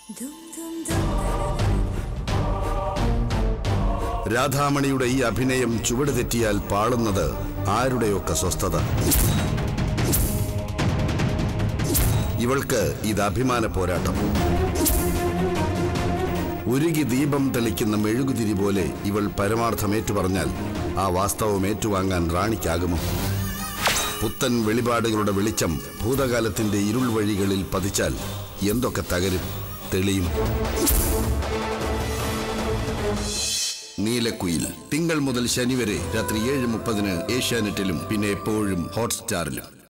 രാധാമണിയുടെ ഈ അഭിനയം ചുവട് തെറ്റിയാൽ പാളുന്നത് ആരുടെയൊക്കെ സ്വസ്ഥത ഇവൾക്ക് ഇത് അഭിമാന പോരാട്ടം ഉരുകി ദീപം തെളിക്കുന്ന മെഴുകുതിരി പോലെ ഇവൾ പരമാർത്ഥമേറ്റു പറഞ്ഞാൽ ആ വാസ്തവം ഏറ്റുവാങ്ങാൻ റാണിക്കാകുമോ പുത്തൻ വെളിപാടുകളുടെ വെളിച്ചം ഭൂതകാലത്തിന്റെ ഇരുൾ വഴികളിൽ പതിച്ചാൽ എന്തൊക്കെ തകരും തെളിയും നീലക്കുയിൽ തിങ്കൾ മുതൽ ശനി വരെ രാത്രി ഏഴ് മുപ്പതിന് ഏഷ്യാനെറ്റിലും പിന്നെ എപ്പോഴും ഹോട്ട്സ്റ്റാറിലും